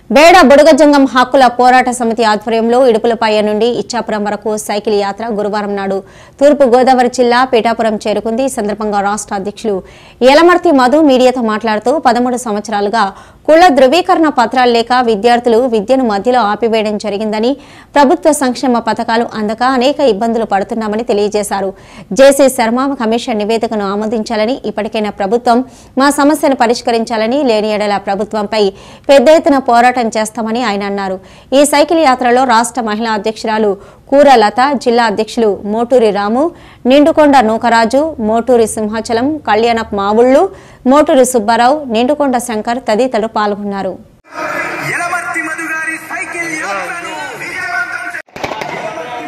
బేడ బుడగజంగం హక్కుల పోరాట సమితి ఆధ్వర్యంలో ఇడుపులపాయ నుండి ఇచ్చాపురం వరకు సైకిల్ యాత్ర గురువారం నాడు తూర్పు గోదావరి జిల్లా పీఠాపురం చేరుకుంది ఈ సందర్భంగా రాష్ట్ర అధ్యక్షులు యలమర్తి మధు మీడియాతో మాట్లాడుతూ పదమూడు సంవత్సరాలుగా కుల ధృవీకరణ పత్రాలు లేక విద్యార్థులు విద్యను మధ్యలో ఆపివేయడం జరిగిందని ప్రభుత్వ సంక్షేమ పథకాలు అందక అనేక ఇబ్బందులు పడుతున్నామని తెలియజేశారు జేసీ శర్మ కమిషన్ నివేదికను ఆమోదించాలని ఇప్పటికైనా ప్రభుత్వం మా సమస్యను పరిష్కరించాలని లేని ఎడల ప్రభుత్వంపై పెద్ద ఎత్తున పోరాటం చేస్తామని ఆయన అన్నారు ఈ సైకిల్ యాత్రలో రాష్ట్ర మహిళా అధ్యక్షురాలు కూర లత జిల్లా అధ్యక్షులు మోటూరి రాము నిండుకొండ నూకరాజు మోటూరి సింహాచలం కళ్యాణప్ మావుళ్లు మోటూరి సుబ్బారావు నిండుకొండ శంకర్ తదితరులు పాల్గొన్నారు యలమర్తి మధు గారి సైకిల్ యాత్రను విజయవంతం చే-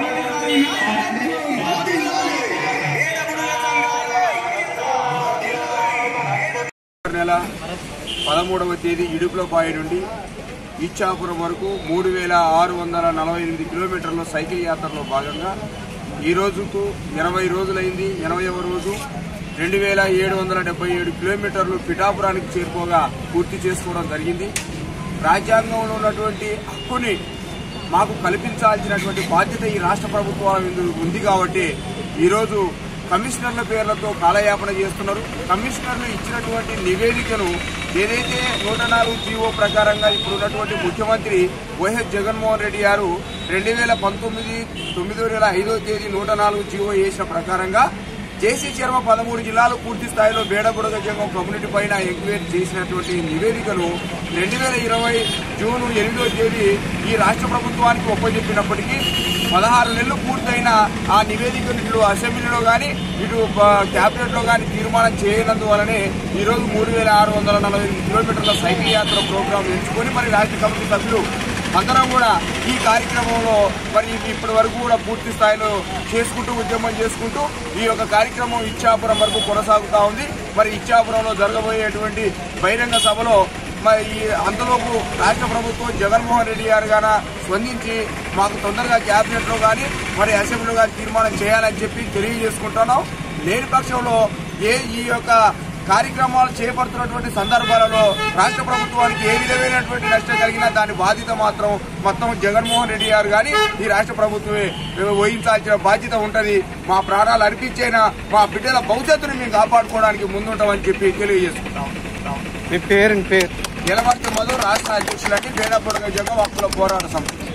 నెల పదమూడవ తేదీ ఇడుపులపాయ నుండి ఇచ్చాపురం వరకు మూడు వేల ఆరు వందల నలభై ఎనిమిది కిలోమీటర్ల సైకిల్ యాత్రలో భాగంగా ఈ రోజుకు ఇరవై రోజులైంది ఎనభైవ రోజు రెండు వేల ఏడు వందల డెబ్బై ఏడు కిలోమీటర్లు పిఠాపురానికి చేరుకోగా పూర్తి చేసుకోవడం జరిగింది రాజ్యాంగంలో ఉన్నటువంటి హక్కుని మాకు కల్పించాల్సినటువంటి బాధ్యత ఈ రాష్ట్ర ప్రభుత్వం మీద ఉంది కాబట్టి ఈరోజు కమిషనర్ల పేర్లతో కాలయాపన చేస్తున్నారు కమిషనర్లు ఇచ్చినటువంటి నివేదికను ఏదైతే నూట నాలుగు జీవో ప్రకారంగా ఇప్పుడు ఉన్నటువంటి ముఖ్యమంత్రి వైఎస్ జగన్మోహన్ రెడ్డి గారు రెండు వేల పంతొమ్మిది తొమ్మిదో నెల ఐదో తేదీ నూట నాలుగు జీవో వేసిన ప్రకారంగా జేసీ శర్మ పదమూడు జిల్లాలు పూర్తి స్థాయిలో బేడబుడగ జంగం కమ్యూనిటీ పైన ఎంక్వైరీ చేసినటువంటి నివేదికను రెండు వేల ఇరవై జూన్ ఎనిమిదో తేదీ ఈ రాష్ట్ర ప్రభుత్వానికి ఒప్పజెప్పినప్పటికీ పదహారు నెలలు పూర్తయిన ఆ నివేదికను ఇటు అసెంబ్లీలో కానీ ఇటు క్యాబినెట్ లో కానీ తీర్మానం చేయనందువలనే ఈ రోజు మూడు వేల ఆరు వందల నలభై ఎనిమిది కిలోమీటర్ల సైకిల్ యాత్ర ప్రోగ్రాం ఎంచుకొని మరి రాష్ట్ర కమిటీ సభ్యులు అందరం కూడా ఈ కార్యక్రమంలో మరి ఇప్పటి వరకు కూడా పూర్తి స్థాయిలో చేసుకుంటూ ఉద్యమం చేసుకుంటూ ఈ యొక్క కార్యక్రమం ఇచ్చాపురం వరకు కొనసాగుతా ఉంది మరి ఇచ్చాపురంలో జరగబోయేటువంటి బహిరంగ సభలో మరి ఈ అంతలోపు రాష్ట్ర ప్రభుత్వం జగన్మోహన్ రెడ్డి గారు గాన స్పందించి మాకు తొందరగా క్యాబినెట్ లో కానీ మరి అసెంబ్లీలో కానీ తీర్మానం చేయాలని చెప్పి తెలియజేసుకుంటున్నాం లేని పక్షంలో ఏ ఈ యొక్క కార్యక్రమాలు చేపడుతున్నటువంటి సందర్భాలలో రాష్ట్ర ప్రభుత్వానికి ఏ విధమైనటువంటి నష్టం కలిగినా దాని బాధ్యత మాత్రం మొత్తం జగన్మోహన్ రెడ్డి గారు కానీ ఈ రాష్ట్ర ప్రభుత్వమే వహించాల్సిన బాధ్యత ఉంటది మా ప్రాణాలు అర్పించైనా మా బిడ్డల భవిష్యత్తును మేము కాపాడుకోవడానికి ముందుంటామని చెప్పి తెలియజేసుకుంటాం మీ పేరు మీ పేరు నిలబడితే మొదలు రాష్ట్ర అధ్యక్షులని బేడపొడగ జగన్ హక్కుల పోరాట సమితి